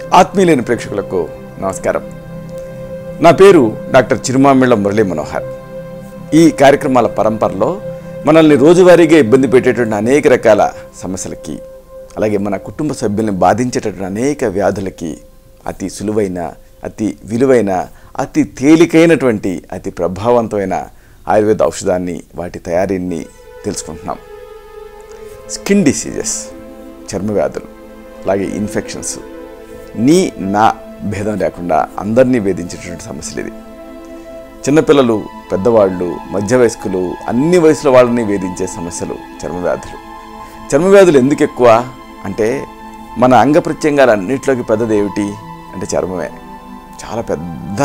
ఆత్మీయులైన ప్రేక్షకులకు నమస్కారం నా పేరు డాక్టర్ చిరుమామిళ్ళ మురళీ మనోహర్ ఈ కార్యక్రమాల పరంపరలో మనల్ని రోజువారీగా ఇబ్బంది పెట్టేటువంటి అనేక రకాల సమస్యలకి అలాగే మన కుటుంబ సభ్యుల్ని బాధించేటటువంటి అనేక వ్యాధులకి అతి సులువైన అతి విలువైన అతి తేలికైనటువంటి అతి ప్రభావవంతమైన ఆయుర్వేద ఔషధాన్ని వాటి తయారీని తెలుసుకుంటున్నాం స్కిన్ డిసీజెస్ చర్మ వ్యాధులు అలాగే ఇన్ఫెక్షన్స్ నీ నా భేదం లేకుండా అందరినీ వేధించేటటువంటి సమస్యలు ఇది చిన్నపిల్లలు పెద్దవాళ్ళు మధ్య వయస్కులు అన్ని వయసుల వాళ్ళని వేధించే సమస్యలు చర్మ వ్యాధులు చర్మ వ్యాధులు ఎందుకు ఎక్కువ అంటే మన అంగ ప్రత్యంగాలన్నింటిలోకి పెద్దది ఏమిటి అంటే చర్మమే చాలా పెద్ద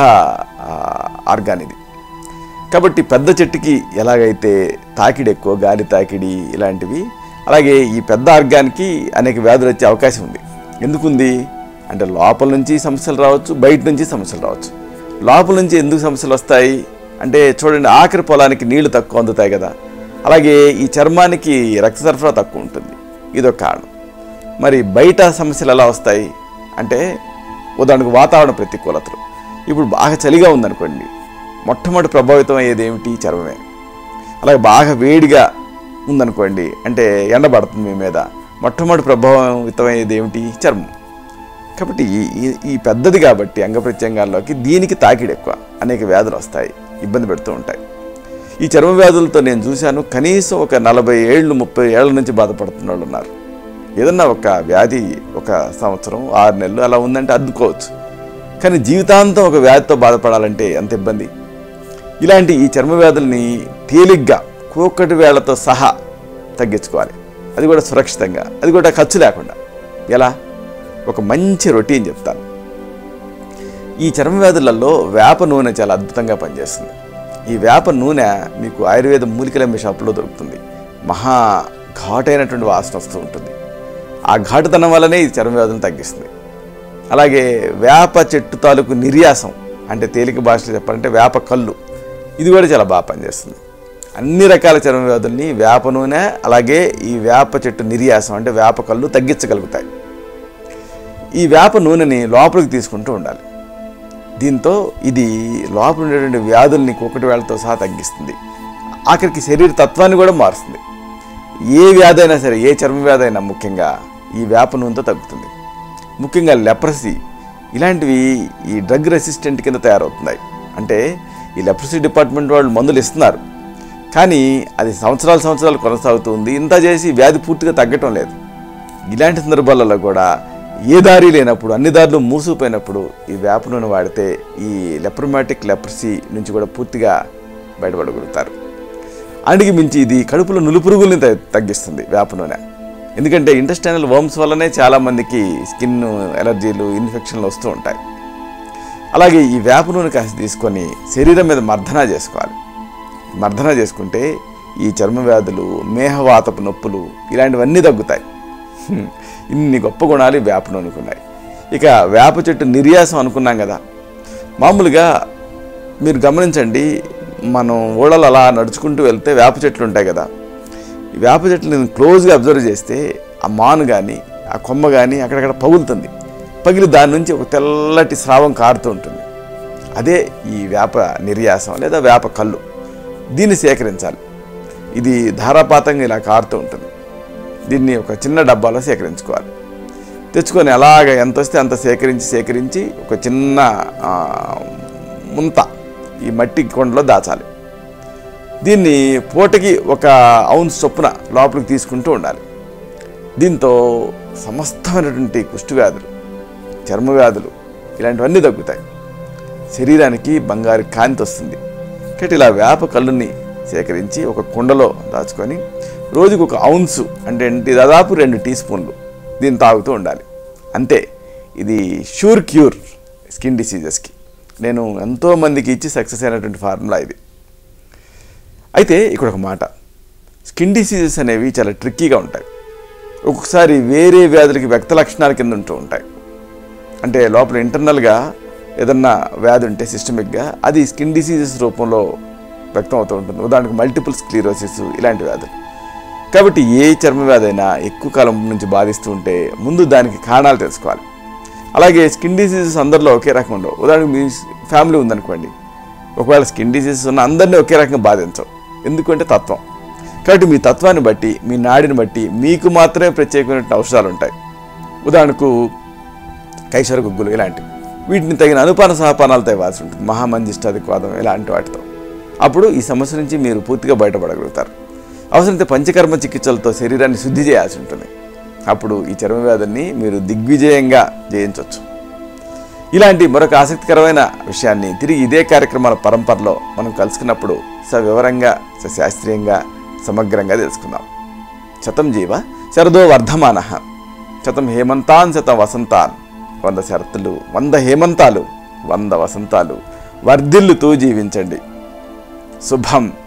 ఆర్గాన్ ఇది కాబట్టి పెద్ద చెట్టుకి ఎలాగైతే తాకిడి ఎక్కువ గాలి తాకిడి ఇలాంటివి అలాగే ఈ పెద్ద ఆర్గాన్కి అనేక వ్యాధులు వచ్చే అవకాశం ఉంది ఎందుకుంది అంటే లోపల నుంచి సమస్యలు రావచ్చు బయట నుంచి సమస్యలు రావచ్చు లోపల నుంచి ఎందుకు సమస్యలు వస్తాయి అంటే చూడండి ఆఖరి పొలానికి నీళ్లు తక్కువ అందుతాయి కదా అలాగే ఈ చర్మానికి రక్త సరఫరా తక్కువ ఉంటుంది ఇదొక కారణం మరి బయట సమస్యలు ఎలా వస్తాయి అంటే ఉదాహరణకు వాతావరణ ప్రతికూలతలు ఇప్పుడు బాగా చలిగా ఉందనుకోండి మొట్టమొదటి ప్రభావితం అయ్యేది ఏమిటి చర్మమే అలాగే బాగా వేడిగా ఉందనుకోండి అంటే ఎండ పడుతుంది మీ మీద మొట్టమొదటి ప్రభావితం అయ్యేది ఏమిటి చర్మం కాబట్టి ఈ ఈ- ఈ పెద్దది కాబట్టి అంగ ప్రత్యంగాల్లోకి దీనికి తాకిడి ఎక్కువ అనేక వ్యాధులు వస్తాయి ఇబ్బంది పెడుతూ ఉంటాయి ఈ చర్మ వ్యాధులతో నేను చూశాను కనీసం ఒక నలభై ఏళ్ళు ముప్పై ఏళ్ళ నుంచి బాధపడుతున్న వాళ్ళు ఉన్నారు ఏదన్నా ఒక వ్యాధి ఒక సంవత్సరం ఆరు నెలలు అలా ఉందంటే అద్దుకోవచ్చు కానీ జీవితాంతం ఒక వ్యాధితో బాధపడాలంటే ఎంత ఇబ్బంది ఇలాంటి ఈ చర్మ వ్యాధుల్ని తేలిగ్గా కోకటి వేళ్లతో సహా తగ్గించుకోవాలి అది కూడా సురక్షితంగా అది కూడా ఖర్చు లేకుండా ఎలా ఒక మంచి రొటీన్ చెప్తాను ఈ చర్మ వ్యాధులలో వేప నూనె చాలా అద్భుతంగా పనిచేస్తుంది ఈ వేప నూనె మీకు ఆయుర్వేద మూలికలమ్మే షాపులో దొరుకుతుంది మహా ఘాటైనటువంటి వాసన వస్తూ ఉంటుంది ఆ ఘాటుతనం వల్లనే ఈ చర్మ వ్యాధులను తగ్గిస్తుంది అలాగే వేప చెట్టు తాలూకు నిర్యాసం అంటే తేలిక భాషలో చెప్పాలంటే వేప కళ్ళు ఇది కూడా చాలా బాగా పనిచేస్తుంది అన్ని రకాల చర్మ వ్యాధుల్ని వేప నూనె అలాగే ఈ వేప చెట్టు నిర్యాసం అంటే వేప కళ్ళు తగ్గించగలుగుతాయి ఈ వేప నూనెని లోపలికి తీసుకుంటూ ఉండాలి దీంతో ఇది లోపల ఉండేటువంటి వ్యాధుల్ని కుక్కటి వేళతో సహా తగ్గిస్తుంది ఆఖరికి శరీర తత్వాన్ని కూడా మారుస్తుంది ఏ వ్యాధి అయినా సరే ఏ చర్మ వ్యాధి అయినా ముఖ్యంగా ఈ వేప నూనెతో తగ్గుతుంది ముఖ్యంగా లెప్రసీ ఇలాంటివి ఈ డ్రగ్ రెసిస్టెంట్ కింద తయారవుతున్నాయి అంటే ఈ లెప్రసీ డిపార్ట్మెంట్ వాళ్ళు మందులు ఇస్తున్నారు కానీ అది సంవత్సరాలు సంవత్సరాలు కొనసాగుతుంది ఇంత చేసి వ్యాధి పూర్తిగా తగ్గటం లేదు ఇలాంటి సందర్భాలలో కూడా ఏ దారి లేనప్పుడు అన్ని దారులు మూసుకుపోయినప్పుడు ఈ వేప నూనె వాడితే ఈ లెప్రమాటిక్ లెప్రసీ నుంచి కూడా పూర్తిగా బయటపడగలుగుతారు అడిగి మించి ఇది కడుపులో నులుపురుగుల్ని త- తగ్గిస్తుంది వేప నూనె ఎందుకంటే ఇంటెస్టైనల్ వర్మ్స్ వల్లనే చాలామందికి స్కిన్ ఎలర్జీలు ఇన్ఫెక్షన్లు వస్తూ ఉంటాయి అలాగే ఈ వేప నూనె కాసి తీసుకొని శరీరం మీద మర్దన చేసుకోవాలి మర్దన చేసుకుంటే ఈ చర్మ వ్యాధులు మేహవాతపు నొప్పులు ఇలాంటివన్నీ తగ్గుతాయి హ్మ్. ఇన్ని గొప్ప గుణాలు ఈ వేప నూనెకు ఉన్నాయి ఇక వేప చెట్టు నిర్యాసం అనుకున్నాం కదా మామూలుగా మీరు గమనించండి మనం ఊళ్ళలో అలా నడుచుకుంటూ వెళ్తే వేప చెట్లు ఉంటాయి కదా ఈ వేప చెట్లను క్లోజ్గా అబ్జర్వ్ చేస్తే ఆ మాను కానీ ఆ కొమ్మ కానీ అక్కడక్కడ పగులుతుంది పగిలి దాని నుంచి ఒక తెల్లటి స్రావం కారుతూ ఉంటుంది అదే ఈ వేప నిర్యాసం లేదా వేప కళ్ళు దీన్ని సేకరించాలి ఇది ధారాపాతంగా ఇలా కారుతూ ఉంటుంది దీన్ని ఒక చిన్న డబ్బాలో సేకరించుకోవాలి తెచ్చుకొని అలాగ ఎంత వస్తే అంత సేకరించి సేకరించి ఒక చిన్న ఆ, ముంత ఈ మట్టి కొండలో దాచాలి దీన్ని పూటకి ఒక ఔన్స్ చొప్పున లోపలికి తీసుకుంటూ ఉండాలి దీంతో సమస్తమైనటువంటి కుష్టు వ్యాధులు చర్మ వ్యాధులు ఇలాంటివన్నీ తగ్గుతాయి శరీరానికి బంగారు కాంతి వస్తుంది కాబట్టి ఇలా వేప కళ్ళుని సేకరించి ఒక కుండలో దాచుకొని రోజుకు ఒక ఔన్సు అంటే ఏంటి దాదాపు రెండు టీ స్పూన్లు దీన్ని తాగుతూ ఉండాలి అంతే ఇది షూర్ క్యూర్ స్కిన్ డిసీజెస్కి నేను ఎంతోమందికి ఇచ్చి సక్సెస్ అయినటువంటి ఫార్ములా ఇది అయితే ఇక్కడ ఒక మాట స్కిన్ డిసీజెస్ అనేవి చాలా ట్రిక్కీగా ఉంటాయి ఒక్కొక్కసారి వేరే వ్యాధులకి వ్యక్త లక్షణాల కింద ఉంటూ ఉంటాయి అంటే లోపల ఇంటర్నల్గా ఏదన్నా వ్యాధి ఉంటే సిస్టమిక్గా అది స్కిన్ డిసీజెస్ రూపంలో వ్యక్తం అవుతూ ఉంటుంది ఉదాహరణకు మల్టిపుల్ స్క్లీరోసిస్ ఇలాంటి వ్యాధులు కాబట్టి ఏ చర్మ వ్యాధి అయినా ఎక్కువ కాలం నుంచి బాధిస్తూ ఉంటే ముందు దానికి కారణాలు తెలుసుకోవాలి అలాగే స్కిన్ డిసీజెస్ అందరిలో ఒకే రకం ఉండవు ఉదాహరణకు మీ ఫ్యామిలీ ఉందనుకోండి ఒకవేళ స్కిన్ డిసీజెస్ ఉన్న అందరినీ ఒకే రకంగా బాధించవు ఎందుకంటే తత్వం కాబట్టి మీ తత్వాన్ని బట్టి మీ నాడిని బట్టి మీకు మాత్రమే ప్రత్యేకమైన ఔషధాలు ఉంటాయి ఉదాహరణకు కైశర గుగ్గులు ఇలాంటివి వీటిని తగిన అనుపాన సహపానాలతో ఇవ్వాల్సి ఉంటుంది మహామంజిష్టాధిక్వాదం ఇలాంటి వాటితో అప్పుడు ఈ సమస్య నుంచి మీరు పూర్తిగా బయటపడగలుగుతారు అవసరమైతే పంచకర్మ చికిత్సలతో శరీరాన్ని శుద్ధి చేయాల్సి ఉంటుంది అప్పుడు ఈ చర్మ వ్యాధుల్ని మీరు దిగ్విజయంగా జయించవచ్చు ఇలాంటి మరొక ఆసక్తికరమైన విషయాన్ని తిరిగి ఇదే కార్యక్రమాల పరంపరలో మనం కలుసుకున్నప్పుడు సవివరంగా సశాస్త్రీయంగా సమగ్రంగా తెలుసుకుందాం శతం జీవ శరదో వర్ధమాన శతం హేమంతాన్ శతం వసంతాన్ వంద శరతులు వంద హేమంతాలు వంద వసంతాలు వర్ధిల్లుతూ జీవించండి శుభం